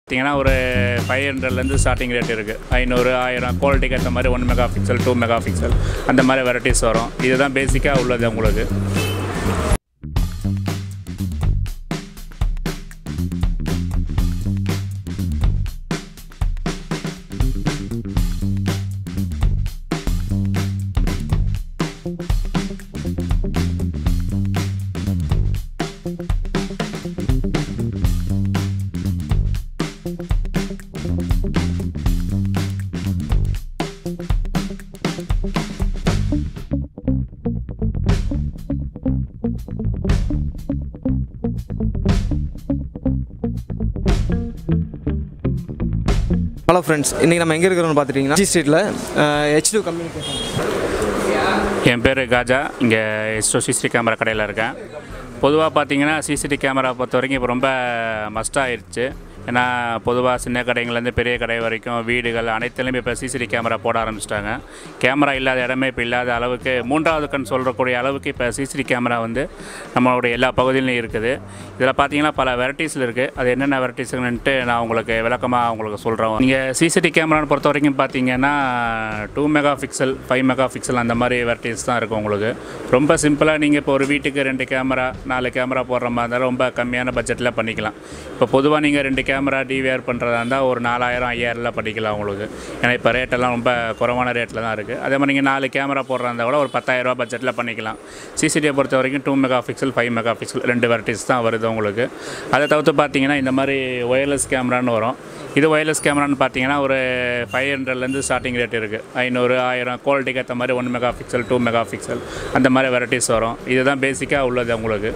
பார்த்தீங்கன்னா ஒரு ஃபைவ் ஹண்ட்ரட்லேருந்து ஸ்டார்டிங் ரேட் இருக்குது ஐநூறு ஆயிரம் குவாலிட்டிக்கு ஏற்ற மாதிரி one mega pixel two mega pixel அந்த மாதிரி வெரைட்டிஸ் வரும் இதுதான் பேசிக்காக உள்ளது உங்களுக்கு ஹலோ ஃப்ரெண்ட்ஸ் இன்றைக்கி நம்ம எங்கே இருக்கிறோம்னு பார்த்துட்டிங்கன்னா ஜி ஸ்ட்ரீட்டில் ஹெச் டூ கம்யூனிகேஷன் என் பேர் காஜா இங்கே எஸ்டோ சிசிடி கேமரா கடையில் இருக்கேன் பொதுவாக பார்த்தீங்கன்னா சிசிடி கேமரா பொறுத்த வரைக்கும் இப்போ ரொம்ப மஸ்ட் ஆயிடுச்சு ஏன்னா பொதுவாக சின்ன கடைங்கள்லேருந்து பெரிய கடை வரைக்கும் வீடுகள் அனைத்துலையுமே இப்போ சிசிடி கேமரா போட ஆரம்பிச்சிட்டாங்க கேமரா இல்லாத இடமே இப்போ இல்லாத அளவுக்கு மூன்றாவது கண் சொல்கிறக்கூடிய அளவுக்கு இப்போ சிசிடி கேமரா வந்து நம்மளுடைய எல்லா பகுதியிலும் இருக்குது இதில் பார்த்தீங்கன்னா பல வெரைட்டிஸில் இருக்குது அது என்னென்ன வெரைட்டிஸ்ன்ட்டு நான் உங்களுக்கு விளக்கமாக உங்களுக்கு சொல்கிறேன் நீங்கள் சிசிடி கேமரான்னு பொறுத்த வரைக்கும் பார்த்தீங்கன்னா two mega pixel five mega pixel அந்த மாதிரி வெரைட்டிஸ் தான் இருக்கும் உங்களுக்கு ரொம்ப சிம்பிளாக நீங்கள் இப்போ ஒரு வீட்டுக்கு ரெண்டு கேமரா நாலு கேமரா போடுற மாதிரி இருந்தால் ரொம்ப கம்மியான பட்ஜெட்டில் பண்ணிக்கலாம் இப்போ பொதுவாக நீங்கள் ரெண்டு கேமரா டிவிஆர் பண்ணுறதா இருந்தால் ஒரு நாலாயிரம் ஐயாயிரம்ல பண்ணிக்கலாம் உங்களுக்கு ஏன்னா இப்போ ரேட்டெல்லாம் ரொம்ப குறைவான ரேட்டில் தான் இருக்குது அதே மாதிரி நீங்கள் நாலு கேமரா போடுறதா இருந்தால் கூட ஒரு பத்தாயிரரூபா பட்ஜெட்டில் பண்ணிக்கலாம் சிசிடியை பொறுத்த வரைக்கும் two mega pixel five mega pixel ரெண்டு வெரைட்டிஸ் தான் வருது உங்களுக்கு அதை தவிர்த்து பார்த்தீங்கன்னா இந்த மாதிரி ஒயர்லெஸ் கேமரான்னு வரும் இது ஒயர்லெஸ் கேமரான்னு பார்த்தீங்கன்னா ஒரு ஃபைவ் ஹண்ட்ரட்லேருந்து ஸ்டார்டிங் ரேட் இருக்குது ஐநூறு ஆயிரம் குவாலிட்டிக்கு ஏற்ற மாதிரி one mega pixel two mega pixel அந்த மாதிரி வெரைட்டிஸ் வரும் இதுதான் பேசிக்காக உள்ளது உங்களுக்கு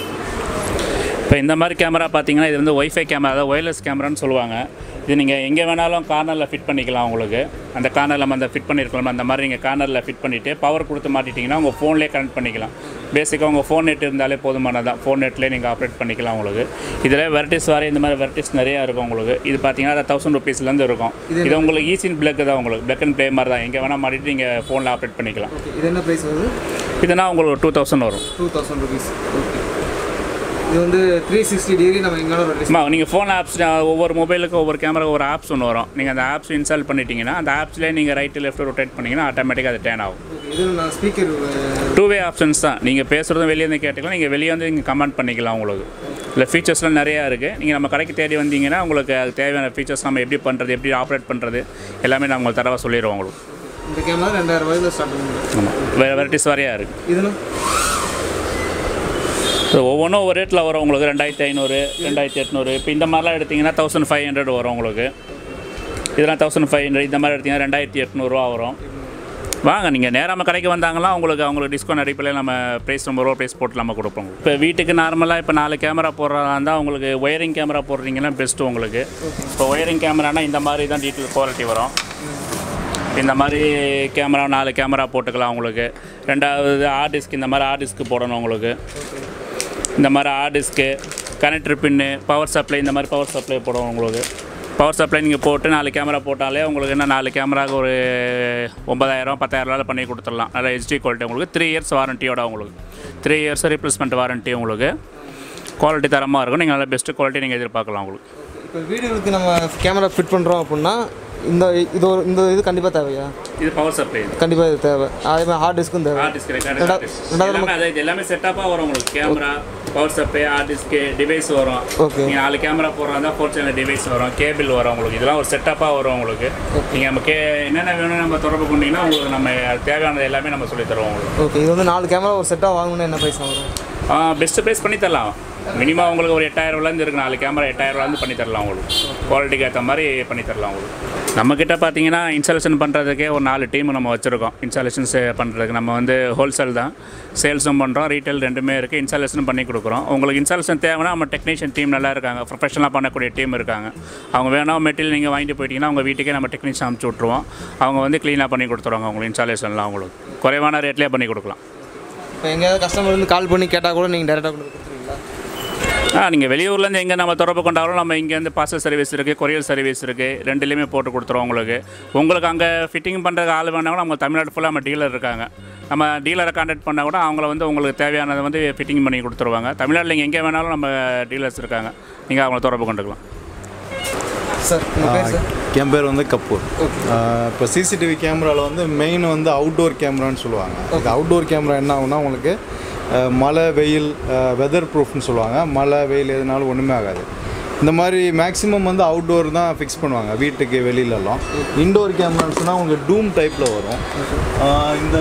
இப்போ இந்த மாதிரி கேமரா பார்த்தீங்கன்னா இது வந்து ஒய்ஃபை கேமரா அதாவது ஒயர்லெஸ் கேமரான்னு சொல்லுவாங்க இது நீங்கள் எங்கே வேணாலும் கார்னரில் ஃபிட் பண்ணிக்கலாம் உங்களுக்கு அந்த கார்னரில் நம்ம அந்த ஃபிட் பண்ணியிருக்கலாம் அந்த மாதிரி நீங்கள் கார்னரில் ஃபிட் பண்ணிவிட்டு பவர் கொடுத்து மாட்டிட்டிங்கன்னா உங்கள் ஃபோன்லேயே கனெக்ட் பண்ணிக்கலாம் பேசிக்காக உங்கள் ஃபோன் நெட் இருந்தாலே போதுமானதான் ஃபோன் நெட்லேயே நீங்கள் ஆப்ரேட் பண்ணிக்கலாம் உங்களுக்கு இதில் வெரைட்டிஸ் வர இந்த மாதிரி வெரைட்டிஸ் நிறையா இருக்கும் உங்களுக்கு இது பார்த்தீங்கன்னா தௌசண்ட் ருபீஸ்லேருந்து இருக்கும் இது உங்களுக்கு ஈஸின் பிளக் தான் உங்களுக்கு பிளக் அண்ட் ப்ளே மாதிரி தான் எங்கே வேணால் மாட்டிட்டு நீங்கள் ஃபோனில் ஆப்ரேட் பண்ணிக்கலாம் இது என்ன ப்ரைஸ் வருது இதுனா உங்களுக்கு டூ தௌசண்ட் வரும் டூ தௌசண்ட் ருபீஸ் ஓகே இது வந்து த்ரீ சிக்ஸ்டி டிகிரி நம்ம எங்கேனாலும் ரொட்டேஷன் ஆமாம் நீங்கள் ஃபோன் ஆப்ஸ் ஒவ்வொரு மொபைலுக்கு ஒவ்வொரு கேமரா ஒரு ஆப்ஸ் ஒன்று வரும் நீங்கள் அந்த ஆப்ஸ் இன்ஸ்டால் பண்ணிட்டீங்கன்னா அந்த ஆப்ஸ்லேயே நீங்கள் ரைட்டு லெஃப்ட் ரொட்டேட் பண்ணிங்கன்னா ஆட்டோமேட்டிக்காக அது டேன் ஆகும் ஓகே இது நான் ஸ்பீக்கர் டூ வே ஆப்ஷன்ஸ் தான் நீங்கள் பேசுகிறதும் வெளியே இருந்து கேட்டுக்கலாம் நீங்கள் வெளியே வந்து நீங்கள் கமெண்ட் பண்ணிக்கலாம் உங்களுக்கு இல்லை ஃபீச்சர்ஸ்லாம் நிறையா இருக்குது நீங்கள் நம்ம கடைக்கு தேடி வந்தீங்கன்னா உங்களுக்கு அது தேவையான ஃபீச்சர்ஸ் நம்ம எப்படி பண்ணுறது எப்படி ஆப்ரேட் பண்ணுறது எல்லாமே நான் உங்களுக்கு தரவாக சொல்லிடுவோம் உங்களுக்கு இந்த கேமரா ரெண்டாயிரம் ரூபாயில ஸ்டார்ட் பண்ணுங்க ஆமாம் வேறு வெரைட்டிஸ் வரையா இருக்குது இதுனா ஸோ ஒவ்வொன்றும் ஒவ்வொரு ரேட்டில் வரும் உங்களுக்கு ரெண்டாயிரத்தி ஐநூறு ரெண்டாயிரத்தி எட்நூறு இப்போ இந்த மாதிரிலாம் எடுத்திங்கன்னா தௌசண்ட் ஃபைவ் ஹண்ட்ரட் வரும் உங்களுக்கு இதெல்லாம் தௌசண்ட் ஃபைவ் ஹண்ட்ரட் இந்த மாதிரி எடுத்திங்கன்னா ரெண்டாயிரத்தி எட்நூறுவா வரும் வாங்க நீங்கள் நேராக நம்ம கடைக்கு வந்தாங்களா உங்களுக்கு அவங்களுக்கு டிஸ்கவுண்ட் அடிப்படையில் நம்ம ப்ரைஸ் ரொம்ப ரூபா ப்ரைஸ் போட்டு நம்ம கொடுப்போம் இப்போ வீட்டுக்கு நார்மலாக இப்போ நாலு கேமரா போடுறதா இருந்தால் உங்களுக்கு ஒயரிங் கேமரா போடுறீங்கன்னா பெஸ்ட்டு உங்களுக்கு இப்போ ஒயரிங் கேமரானா இந்த மாதிரி தான் டீட்டெயில் குவாலிட்டி வரும் இந்த மாதிரி கேமரா நாலு கேமரா போட்டுக்கலாம் உங்களுக்கு ரெண்டாவது ஹார்ட் டிஸ்க் இந்த மாதிரி ஹார்ட் டிஸ்க் போடணும் உங்களுக்கு இந்த மாதிரி hard disk connector pin power supply இந்த மாதிரி பவர் சப்ளை போடுவோம் உங்களுக்கு பவர் சப்ளை நீங்கள் போட்டு நாலு கேமரா போட்டாலே உங்களுக்கு என்ன நாலு கேமராவுக்கு ஒரு ஒன்பதாயிரம் பத்தாயிரரூவாவில் பண்ணி கொடுத்துடலாம் நல்ல ஹெச்டி குவாலிட்டி உங்களுக்கு த்ரீ இயர்ஸ் வாரண்டியோட உங்களுக்கு த்ரீ இயர்ஸ் ரீப்ளேஸ்மெண்ட் வாரண்ட்டி உங்களுக்கு குவாலிட்டி தரமாக இருக்கும் நீங்கள் நல்ல பெஸ்ட்டு குவாலிட்டி நீங்கள் எதிர்பார்க்கலாம் உங்களுக்கு இப்போ வீடியோவுக்கு நம்ம கேமரா ஃபிட் பண்ணுறோம் அப்படின்னா இந்த இது ஒரு இந்த இது கண்டிப்பாக தேவையா இது பவர் சப்ளை கண்டிப்பாக இது தேவை அதே மாதிரி ஹார்ட் டிஸ்க்கும் தேவை ஹார்ட் டிஸ்க் ரெண்டாவது- ரெண்டாவது எல்லாமே அது இது எல்லாமே செட்டப்பாக வரும் உங்களுக்கு camera power supply hard disk device வரும் ஓகே நீங்கள் நாலு கேமரா போடுறதா ஃபோர் சேனல் டிவைஸ் வரும் கேபிள் வரும் உங்களுக்கு இதெல்லாம் ஒரு செட்டப்பாக வரும் உங்களுக்கு நீங்கள் நம்ம கே என்னென்ன வேணும் நம்ம தொடர்பு கொண்டீங்கன்னா உங்களுக்கு நம்ம தேவையானது எல்லாமே நம்ம சொல்லி தருவோம் உங்களுக்கு ஓகே இது வந்து நாலு கேமரா ஒரு செட்டாக வாங்கணும்னா என்ன ப்ரைஸ் வரும் பெஸ்ட்டு ப்ரைஸ் பண்ணி தரலாம் மினிமம் உங்களுக்கு ஒரு எட்டாயிரரூவாலேருந்து இருக்கு நாலு கேமரா எட்டாயிரரூவாலேருந்து பண்ணி தரலாம் உங்களுக்கு குவாலிட்டிக்கு ஏற்ற மாதிரி பண்ணி தரலாம் உங்களுக்கு நம்மக்கிட்ட பார்த்தீங்கன்னா இன்ஸ்டாலேஷன் பண்ணுறதுக்கே ஒரு நாலு டீம் நம்ம வச்சுருக்கோம் இன்ஸ்டாலேஷன்ஸ் பண்ணுறதுக்கு நம்ம வந்து ஹோல்சேல் தான் சேல்ஸும் பண்ணுறோம் ரீட்டைல் ரெண்டுமே இருக்குது இன்ஸ்டாலேஷன் பண்ணி கொடுக்குறோம் உங்களுக்கு இன்ஸ்டாலேஷன் தேவைன்னா நம்ம டெக்னீஷியன் டீம் நல்லா இருக்காங்க ப்ரொஃபஷனலாக பண்ணக்கூடிய டீம் இருக்காங்க அவங்க வேணாம் மெட்டீரியல் நீங்கள் வாங்கிட்டு போயிட்டீங்கன்னா அவங்க வீட்டுக்கே நம்ம டெக்னீஷியன் அனுப்பிச்சி விட்ருவோம் அவங்க வந்து க்ளீனாக பண்ணி கொடுத்துருவாங்க உங்களுக்கு இன்ஸ்டாலேஷன்லாம் உங்களுக்கு குறைவான ரேட்லேயே பண்ணி கொடுக்கலாம் இப்போ எங்கேயாவது கஸ்டமர் வந்து கால் பண்ணி கேட்டால் கூட நீங்கள் டேரெக்டாக கொண்டு வந்து கொடுத்துருவீங்களா ஆ நீங்கள் வெளியூர்லேருந்து எங்கே நம்ம தொடர்பு கொண்டாலும் நம்ம இங்கேருந்து பார்சல் சர்வீஸ் இருக்குது கொரியர் சர்வீஸ் இருக்குது ரெண்டுலேயுமே போட்டு கொடுத்துருவோம் உங்களுக்கு உங்களுக்கு அங்கே ஃபிட்டிங் பண்ணுறதுக்கு ஆள் வேணா கூட நம்ம தமிழ்நாடு ஃபுல்லாக நம்ம டீலர் இருக்காங்க நம்ம டீலரை கான்டாக்ட் பண்ணால் கூட அவங்கள வந்து உங்களுக்கு தேவையானதை வந்து ஃபிட்டிங் பண்ணி கொடுத்துருவாங்க தமிழ்நாட்டில் நீங்கள் எங்கே வேணாலும் நம்ம டீலர்ஸ் இருக்காங்க நீங்கள் அவங்கள தொடர்பு கொண்டுக்கலாம் சார் உங்கள் பேர் சார் என் பேர் வந்து கபூர் ஆஹ் இப்போ சிசிடிவி கேமராவில் வந்து மெயின் வந்து அவுட்டோர் கேமரான்னு சொல்லுவாங்க இது அவுட்டோர் கேமரா என்ன ஆகும்னா உங்களுக்கு ஆஹ் மழை வெயில் வெதர் ப்ரூஃப்னு சொல்லுவாங்க மழை வெயில் எதுனாலும் ஒன்றுமே ஆகாது இந்த மாதிரி மேக்ஸிமம் வந்து அவுட்டோர் தான் ஃபிக்ஸ் பண்ணுவாங்க வீட்டுக்கு வெளியிலலாம் இன்டோர் கேமரான்னு சொன்னால் உங்களுக்கு டூம் டைப்பில் வரும் ஆஹ் இந்த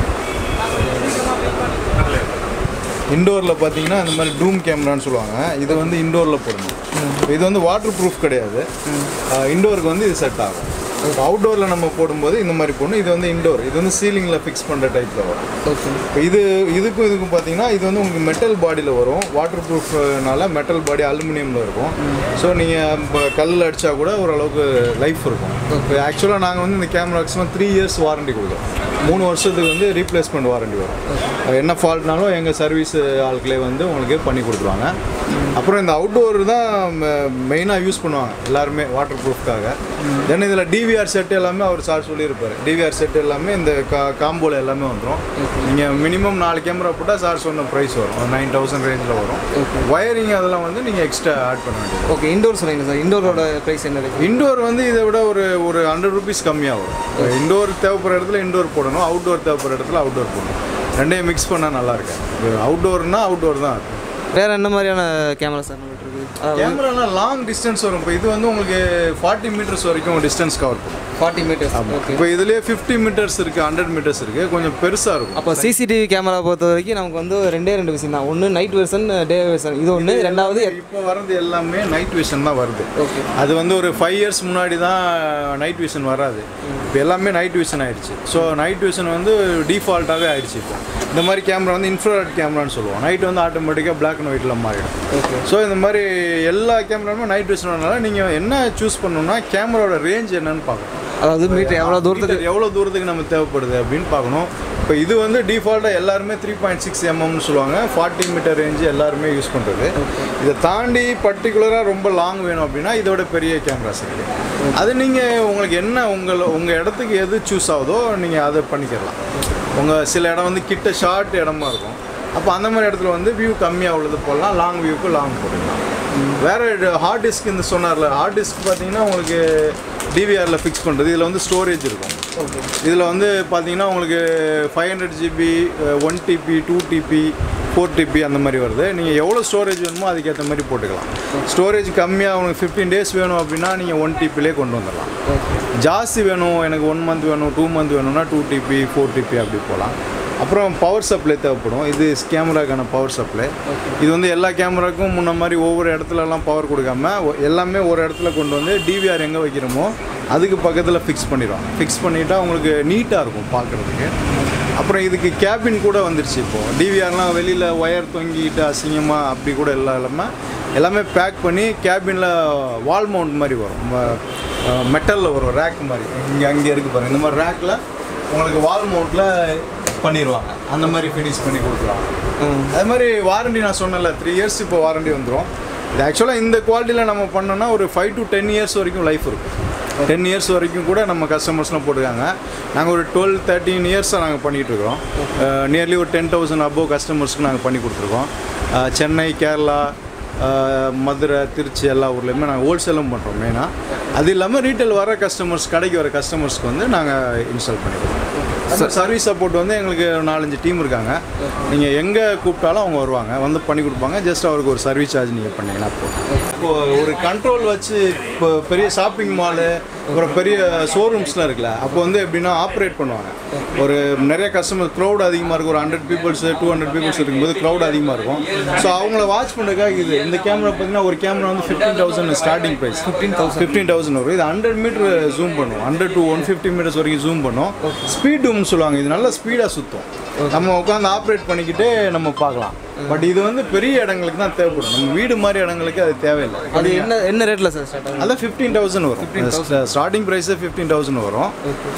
இண்டோரில் பார்த்தீங்கன்னா இந்த மாதிரி டூம் கேமரான்னு சொல்லுவாங்க இது வந்து இண்டோரில் போடணும் இது வந்து வாட்டர் ப்ரூஃப் கிடையாது இண்டோருக்கு வந்து இது செட் ஆகும் அவுட்டோரில் நம்ம போடும்போது இந்த மாதிரி போடணும் இது வந்து இண்டோர் இது வந்து சீலிங்கில் ஃபிக்ஸ் பண்ணுற டைப்பில் வரும் ஓகே இப்போ இது இதுக்கும் இதுக்கும் பார்த்தீங்கன்னா இது வந்து உங்களுக்கு மெட்டல் பாடியில் வரும் வாட்டர் ப்ரூஃப்னால மெட்டல் பாடி அலுமினியமில் இருக்கும் ஸோ நீங்கள் இப்போ கல்லில் அடித்தா கூட ஓரளவுக்கு லைஃப் இருக்கும் இப்போ ஆக்சுவலாக நாங்கள் வந்து இந்த கேமராக்ஸ்லாம் த்ரீ இயர்ஸ் வாரண்டி கொடுக்குறோம் மூணு வருஷத்துக்கு வந்து ரீப்ளேஸ்மெண்ட் வாரண்டி வரும் என்ன ஃபால்ட்னாலும் எங்கள் சர்வீஸ் ஆட்களே வந்து உங்களுக்கு பண்ணி கொடுத்துருவாங்க அப்புறம் இந்த அவுட்டோர் தான் மெயினாக யூஸ் பண்ணுவாங்க எல்லாருமே வாட்டர் ப்ரூஃப்காக தென் இதில் டிவிஆர் செட் எல்லாமே அவர் சார் சொல்லியிருப்பார் டிவிஆர் செட் எல்லாமே இந்த கா காம்போல எல்லாமே வந்துடும் நீங்கள் மினிமம் நாலு கேமரா போட்டால் சார் சொன்ன ப்ரைஸ் வரும் நைன் தௌசண்ட் ரேஞ்சில் வரும் ஒயரிங் அதெல்லாம் வந்து நீங்கள் எக்ஸ்ட்ரா ஆட் பண்ண வேண்டியது ஓகே இண்டோர் சொல்லுங்க சார் இண்டோரோட ப்ரைஸ் என்ன இருக்கு இண்டோர் வந்து இதை விட ஒரு ஒரு ஹண்ட்ரட் ருபீஸ் கம்மியாக வரும் இண்டோர் தேவைப்படுற இடத்துல இண்டோர் போடணும் அவுட்டோர் தேவைப்படுற இடத்துல அவுட்டோர் போடணும் ரெண்டையும் மிக்ஸ் பண்ணால் நல்லா இருக்கு அவுட்டோர்னா அவுட்டோர் தான் இருக்கும் வேறு என்ன மாதிரியான கேமரா சார் நம்மகிட்ட இருக்குது அதாவது கேமராலாம் லாங் டிஸ்டன்ஸ் வரும் இப்போ இது வந்து உங்களுக்கு ஃபார்ட்டி மீட்டர்ஸ் வரைக்கும் டிஸ்டன்ஸ் கவர் பண்ணும் ஃபார்ட்டி மீட்டர்ஸ் ஓகே இப்போ இதுலேயே ஃபிஃப்டி மீட்டர்ஸ் இருக்குது ஹண்ட்ரட் மீட்டர்ஸ் இருக்குது கொஞ்சம் பெருசாக இருக்கும் அப்போ சிசிடிவி கேமரா பொறுத்த வரைக்கும் நமக்கு வந்து ரெண்டே ரெண்டு விஷயம் தான் ஒன்று நைட் வெர்ஷன் டே வெர்ஷன் இது ஒன்று ரெண்டாவது இப்போ வர்றது எல்லாமே நைட் விஷன் தான் வருது ஓகே அது வந்து ஒரு ஃபைவ் இயர்ஸ் முன்னாடி தான் நைட் விஷன் வராது இப்போ எல்லாமே நைட் விஷன் ஆயிடுச்சு ஸோ நைட் விஷன் வந்து டிஃபால்ட்டாகவே ஆயிடுச்சு இப்போ இந்த மாதிரி கேமரா வந்து இன்ஃப்ராரெட் கேமரான்னு சொல்லுவோம் நைட் வந்து ஆட்டோமேட்டிக்காக பிளாக் அண்ட் ஒயிட்டில் மாறிடும் ஓகே ஸோ இந்த மாதிரி எல்லா கேமராவுமே நைட் விஷன் வரனால நீங்கள் என்ன சூஸ் பண்ணணும்னா கேமராவோட ரேஞ்ச் என்னன்னு பார்க்கணும் அதாவது மீட்டர் எவ்வளோ தூரத்துக்கு மீட்டர் எவ்வளோ தூரத்துக்கு நம்ம தேவைப்படுது அப்படின்னு பார்க்கணும் இப்போ இது வந்து டிஃபால்ட்டாக எல்லாருமே த்ரீ பாயிண்ட் சிக்ஸ் எம்எம்னு சொல்லுவாங்க ஃபார்ட்டி மீட்டர் ரேஞ்சு எல்லாருமே யூஸ் பண்ணுறது இதை தாண்டி பர்டிகுலராக ரொம்ப லாங் வேணும் அப்படின்னா இதோட பெரிய கேமராஸ் இருக்குது அது நீங்கள் உங்களுக்கு என்ன உங்கள் உங்கள் இடத்துக்கு எது சூஸ் ஆகுதோ நீங்கள் அதை பண்ணிக்கலாம் உங்கள் சில இடம் வந்து கிட்ட ஷார்ட் இடமா இருக்கும் அப்போ அந்த மாதிரி இடத்துல வந்து வியூ கம்மியாக உள்ளது போடலாம் லாங் வியூக்கு லாங் போட்டுக்கலாம் வேறு ஹார்ட் டிஸ்க் இந்த சொன்னார்ல ஹார்ட் டிஸ்க் பார்த்தீங்கன்னா உங்களுக்கு டிவிஆரில் ஃபிக்ஸ் பண்ணுறது இதில் வந்து ஸ்டோரேஜ் இருக்கும் இதில் வந்து பார்த்தீங்கன்னா உங்களுக்கு five hundred GB one TB two TB four TB அந்த மாதிரி வருது நீங்கள் எவ்வளோ ஸ்டோரேஜ் வேணுமோ அதுக்கேற்ற மாதிரி போட்டுக்கலாம் ஸ்டோரேஜ் கம்மியாக உங்களுக்கு ஃபிஃப்டீன் டேஸ் வேணும் அப்படின்னா நீங்கள் ஒன் டிபிலே கொண்டு வந்துடலாம் ஜாஸ்தி வேணும் எனக்கு ஒன் மந்த் வேணும் டூ மந்த் வேணும்னா டூ டிபி ஃபோர் டிபி அப்படி போகலாம் அப்புறம் பவர் சப்ளை தேவைப்படும் இது கேமராக்கான பவர் சப்ளை இது வந்து எல்லா கேமராக்கும் முன்ன மாதிரி ஒவ்வொரு இடத்துலலாம் பவர் கொடுக்காம ஒ- எல்லாமே ஒரு இடத்துல கொண்டு வந்து டிவிஆர் எங்கே வைக்கிறோமோ அதுக்கு பக்கத்தில் ஃபிக்ஸ் பண்ணிடுவாங்க ஃபிக்ஸ் பண்ணிட்டா உங்களுக்கு நீட்டாக இருக்கும் பார்க்குறதுக்கு அப்புறம் இதுக்கு கேபின் கூட வந்துருச்சு இப்போது டிவிஆர்லாம் வெளியில் ஒயர் தொங்கிட்டு அசிங்கமாக அப்படி கூட எல்லாம் இல்லாமல் எல்லாமே பேக் பண்ணி கேபினில் வால் மவுண்ட் மாதிரி வரும் மெட்டலில் வரும் ரேக் மாதிரி இங்கே அங்கே இருக்குது பாருங்க இந்த மாதிரி ரேக்கில் உங்களுக்கு வால் மவுண்ட்டில் பண்ணிடுவாங்க அந்த மாதிரி ஃபினிஷ் பண்ணி கொடுக்குறாங்க அது மாதிரி வாரண்டி நான் சொன்னேன்ல த்ரீ இயர்ஸ் இப்போ வாரண்டி வந்துடும் இது ஆக்சுவலாக இந்த குவாலிட்டியில் நம்ம பண்ணோம்னா ஒரு ஃபைவ் டு டென் இயர்ஸ் வரைக்கும் லைஃப் இருக்கும் டென் இயர்ஸ் வரைக்கும் கூட நம்ம கஸ்டமர்ஸ்லாம் போட்டுருக்காங்க நாங்கள் ஒரு டுவெல் தேர்ட்டீன் இயர்ஸாக நாங்கள் பண்ணிகிட்டு இருக்கோம் நியர்லி ஒரு டென் தௌசண்ட் அபோவ் கஸ்டமர்ஸ்க்கு நாங்கள் பண்ணி கொடுத்துருக்கோம் அஹ், சென்னை கேரளா அஹ், மதுரை திருச்சி எல்லா ஊர்லேயுமே நாங்கள் ஹோல்சேலும் பண்ணுறோம் மெயினாக அது இல்லாமல் ரீட்டைல் வர கஸ்டமர்ஸ் கடைக்கு வர கஸ்டமர்ஸ்க்கு வந்து நாங்கள் இன்ஸ்டால் பண்ணிடுவோம் சர்வீஸ் சப்போர்ட் வந்து எங்களுக்கு ஒரு நாலஞ்சு டீம் இருக்காங்க நீங்கள் எங்கே கூப்பிட்டாலும் அவங்க வருவாங்க வந்து பண்ணி கொடுப்பாங்க ஜஸ்ட் அவருக்கு ஒரு சர்வீஸ் சார்ஜ் நீங்கள் பண்ணீங்கன்னா போதும் இப்போ ஒரு கண்ட்ரோல் வச்சு இப்போ பெரிய ஷாப்பிங் மாலு அப்புறம் பெரிய ஷோரூம்ஸ்லாம் இருக்குல்ல அப்போ வந்து எப்படின்னா ஆப்ரேட் பண்ணுவாங்க ஒரு நிறைய கஸ்டமர் க்ரௌட் அதிகமாக இருக்கும் ஒரு hundred peoples two hundred peoples இருக்கும்போது க்ரௌட் அதிகமாக இருக்கும் ஸோ அவங்கள வாட்ச் பண்ணுறதுக்காக இது இந்த கேமரா பார்த்தீங்கன்னா ஒரு கேமரா வந்து fifteen thousand starting price fifteen thousand fifteen thousand வரும் இது ஹண்ட்ரட் மீட்டர் ஜூம் பண்ணும் hundred to one fifty meters வரைக்கும் ஜூம் பண்ணும் ஸ்பீட் டூம்னு சொல்லுவாங்க இது நல்ல ஸ்பீடாக சுற்றும் நம்ம உட்காந்து ஆப்ரேட் பண்ணிக்கிட்டே நம்ம பார்க்கலாம் பட் இது வந்து பெரிய இடங்களுக்கு தான் தேவைப்படும் நம்ம வீடு மாதிரி இடங்களுக்கு அது தேவையில்லை அது என்ன என்ன ரேட்டில் சார் ஸ்டார்ட் ஆகும் அதான் ஃபிஃப்டீன் தௌசண்ட் வரும் ஸ்டார்டிங் ப்ரைஸே ஃபிஃப்டீன் தௌசண்ட் வரும்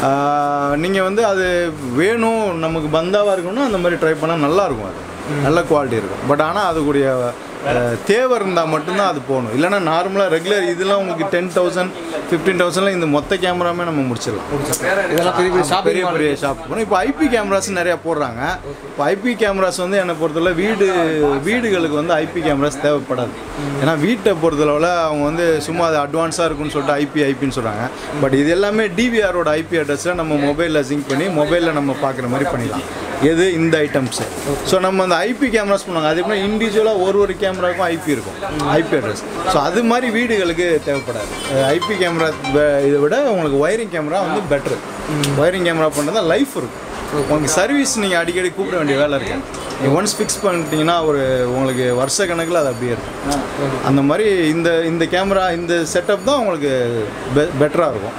நீங்கள் வந்து அது வேணும் நமக்கு பந்தாவாக இருக்கணும்னா அந்த மாதிரி ட்ரை பண்ணால் நல்லா இருக்கும் அது நல்ல குவாலிட்டி இருக்கும் பட் ஆனால் அதுக்குரிய அஹ், தேவை இருந்தால் மட்டும்தான் அது போகணும் இல்லைன்னா நார்மலாக ரெகுலர் இதெல்லாம் உங்களுக்கு டென் தௌசண்ட் ஃபிஃப்டீன் தௌசண்ட்ல இந்த மொத்த கேமராமே நம்ம முடிச்சிடலாம் இதெல்லாம் பெரிய பெரிய ஷாப்பிங் பெரிய பெரிய ஷாப் போகணும் இப்போ ஐபி கேமராஸ் நிறையா போடுறாங்க இப்போ ஐபி கேமராஸ் வந்து என்னை பொறுத்தவரை வீடு வீடுகளுக்கு வந்து ஐபி கேமராஸ் தேவைப்படாது ஏன்னா வீட்டை பொறுத்தளவில் அவங்க வந்து சும்மா அது அட்வான்ஸாக இருக்குன்னு சொல்லிட்டு ஐபி ஐபின்னு சொல்கிறாங்க பட் இது எல்லாமே டிவிஆரோட ஐபி அட்ரஸில் நம்ம மொபைலில் சிங்க் பண்ணி மொபைலில் நம்ம பார்க்குற மாதிரி பண்ணிடலாம் எது இந்த ஐட்டம்ஸு ஸோ நம்ம அந்த ஐபி கேமராஸ் பண்ணுவாங்க அது எப்படி இண்டிவிஜுவலாக ஒரு ஒரு கேமராவுக்கும் ஐபி இருக்கும் ஐபி அட்ரஸ் ஸோ அது மாதிரி வீடுகளுக்கு தேவைப்படாது ஐபி கேமரா இதை விட உங்களுக்கு ஒயரிங் கேமரா வந்து பெட்ரு ஒயரிங் கேமரா பண்ணுறதா லைஃப் இருக்கும் உங்களுக்கு சர்வீஸ் நீங்கள் அடிக்கடி கூப்பிட வேண்டிய வேலை இருக்கு நீங்கள் ஒன்ஸ் ஃபிக்ஸ் பண்ணிட்டீங்கன்னா ஒரு உங்களுக்கு வருஷ கணக்கில் அது அப்படியே இருக்கும் அந்த மாதிரி இந்த இந்த கேமரா இந்த செட்டப் தான் உங்களுக்கு பெ பெட்டராக இருக்கும்